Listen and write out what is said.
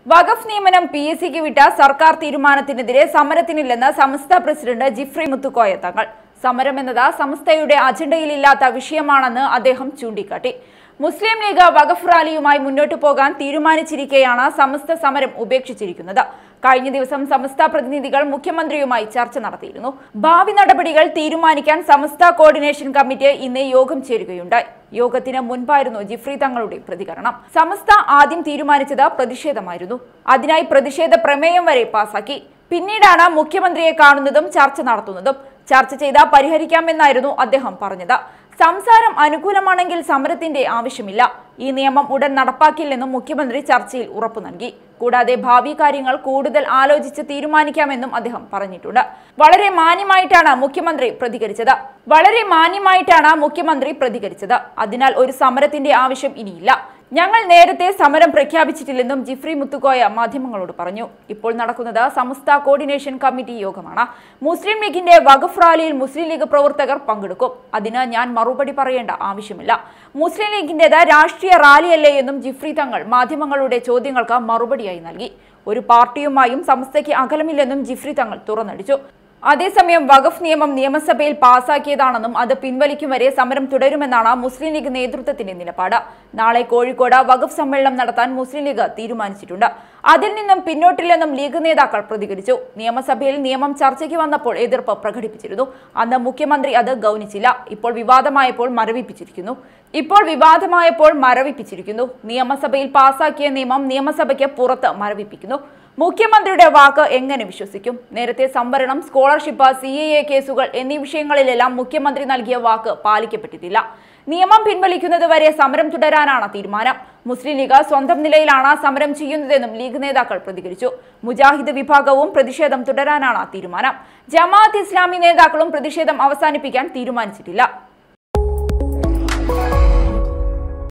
വഖഫ് നിയമനം P S സിക്ക് വിട്ട സർക്കാർ തീരുമാനത്തിനെതിരെ സമരത്തിനില്ലെന്ന് സമസ്ത പ്രസിഡന്റ് ജിഫ്രി മുത്തുക്കോയ തങ്ങൾ സമരം എന്നത് സമസ്തയുടെ അജണ്ടയിലില്ലാത്ത വിഷയമാണെന്ന് അദ്ദേഹം ചൂണ്ടിക്കാട്ടി മുസ്ലിം ലീഗ് വഖഫ് റാലിയുമായി മുന്നോട്ടു പോകാൻ തീരുമാനിച്ചിരിക്കെയാണ് സമസ്ത സമരം ഉപേക്ഷിച്ചിരിക്കുന്നത് കഴിഞ്ഞ ദിവസം സമസ്ത പ്രതിനിധികൾ മുഖ്യമന്ത്രിയുമായി ചർച്ച നടത്തിയിരുന്നു ഭാവി നടപടികൾ തീരുമാനിക്കാൻ സമസ്ത കോർഡിനേഷൻ കമ്മിറ്റി ഇന്ന് യോഗം ചേരുകയുണ്ടായി യോഗത്തിന് മുൻപായിരുന്നു ജിഫ്രി തങ്ങളുടെ പ്രതികരണം സമസ്ത ആദ്യം തീരുമാനിച്ചത് പ്രതിഷേധമായിരുന്നു അതിനായി പ്രതിഷേധ പ്രമേയം വരെ പാസാക്കി പിന്നീടാണ് മുഖ്യമന്ത്രിയെ കാണുന്നതും ചർച്ച നടത്തുന്നതും ചർച്ച ചെയ്ത് പരിഹരിക്കാമെന്നായിരുന്നു അദ്ദേഹം പറഞ്ഞത് സംസാരം അനുകൂലമാണെങ്കിൽ സമരത്തിന്റെ ആവശ്യമില്ല ഈ നിയമം ഉടൻ നടപ്പാക്കില്ലെന്നും മുഖ്യമന്ത്രി ചർച്ചയിൽ ഉറപ്പു നൽകി കൂടാതെ ഭാവി കാര്യങ്ങൾ കൂടുതൽ ആലോചിച്ച് തീരുമാനിക്കാമെന്നും അദ്ദേഹം പറഞ്ഞിട്ടുണ്ട് വളരെ മാന്യമായിട്ടാണ് മുഖ്യമന്ത്രി പ്രതികരിച്ചത് വളരെ മാന്യമായിട്ടാണ് മുഖ്യമന്ത്രി പ്രതികരിച്ചത് അതിനാൽ ഒരു സമരത്തിന്റെ ആവശ്യം ഇനിയില്ല ഞങ്ങൾ നേരത്തെ സമരം പ്രഖ്യാപിച്ചിട്ടില്ലെന്നും ജിഫ്രി മുത്തുക്കോയ മാധ്യമങ്ങളോട് പറഞ്ഞു ഇപ്പോൾ നടക്കുന്നത് സമസ്ത കോർഡിനേഷൻ കമ്മിറ്റി യോഗമാണ് മുസ്ലിം ലീഗിന്റെ വഖഫ് റാലിയിൽ മുസ്ലിം ലീഗ് പ്രവർത്തകർ പങ്കെടുക്കും അതിന് ഞാൻ മറുപടി പറയേണ്ട ആവശ്യമില്ല മുസ്ലിം ലീഗിന്റേത് രാഷ്ട്രീയ റാലിയല്ലേ എന്നും ജിഫ്രി തങ്ങൾ മാധ്യമങ്ങളുടെ ചോദ്യങ്ങൾക്ക് മറുപടിയായി നൽകി ഒരു പാർട്ടിയുമായും സമസ്തയ്ക്ക് അകലമില്ലെന്നും ജിഫ്രി തങ്ങൾ തുറന്നടിച്ചു അതേസമയം വഖഫ് നിയമം നിയമസഭയിൽ പാസാക്കിയതാണെന്നും അത് പിൻവലിക്കും വരെ സമരം തുടരുമെന്നാണ് മുസ്ലിം ലീഗ് നേതൃത്വത്തിന്റെ നിലപാട് നാളെ കോഴിക്കോട് വഖഫ് സമ്മേളനം നടത്താൻ മുസ്ലിം ലീഗ് തീരുമാനിച്ചിട്ടുണ്ട് അതിൽ നിന്നും പിന്നോട്ടില്ലെന്നും ലീഗ് നേതാക്കൾ പ്രതികരിച്ചു നിയമസഭയിൽ നിയമം ചർച്ചയ്ക്ക് വന്നപ്പോൾ എതിർപ്പ് പ്രകടിപ്പിച്ചിരുന്നു അന്ന് മുഖ്യമന്ത്രി അത് ഗൗനിച്ചില്ല ഇപ്പോൾ വിവാദമായപ്പോൾ മരവിപ്പിച്ചിരിക്കുന്നു ഇപ്പോൾ വിവാദമായപ്പോൾ മരവിപ്പിച്ചിരിക്കുന്നു നിയമസഭയിൽ പാസാക്കിയ നിയമം നിയമസഭയ്ക്ക് പുറത്ത് മരവിപ്പിക്കുന്നു മുഖ്യമന്ത്രിയുടെ വാക്ക് എങ്ങനെ വിശ്വസിക്കും നേരത്തെ സംവരണം സ്കോളർഷിപ്പ് സി എ എ കേസുകൾ എന്നീ വിഷയങ്ങളിലെല്ലാം മുഖ്യമന്ത്രി നൽകിയ വാക്ക് പാലിക്കപ്പെട്ടിട്ടില്ല നിയമം പിൻവലിക്കുന്നതുവരെ സമരം തുടരാനാണ് തീരുമാനം മുസ്ലിം ലീഗ് സ്വന്തം നിലയിലാണ് സമരം ചെയ്യുന്നതെന്നും ലീഗ് നേതാക്കൾ പ്രതികരിച്ചു മുജാഹിദ് വിഭാഗവും പ്രതിഷേധം തുടരാനാണ് തീരുമാനം ജമാഅത്ത് ഇസ്ലാമി നേതാക്കളും പ്രതിഷേധം അവസാനിപ്പിക്കാൻ തീരുമാനിച്ചിട്ടില്ല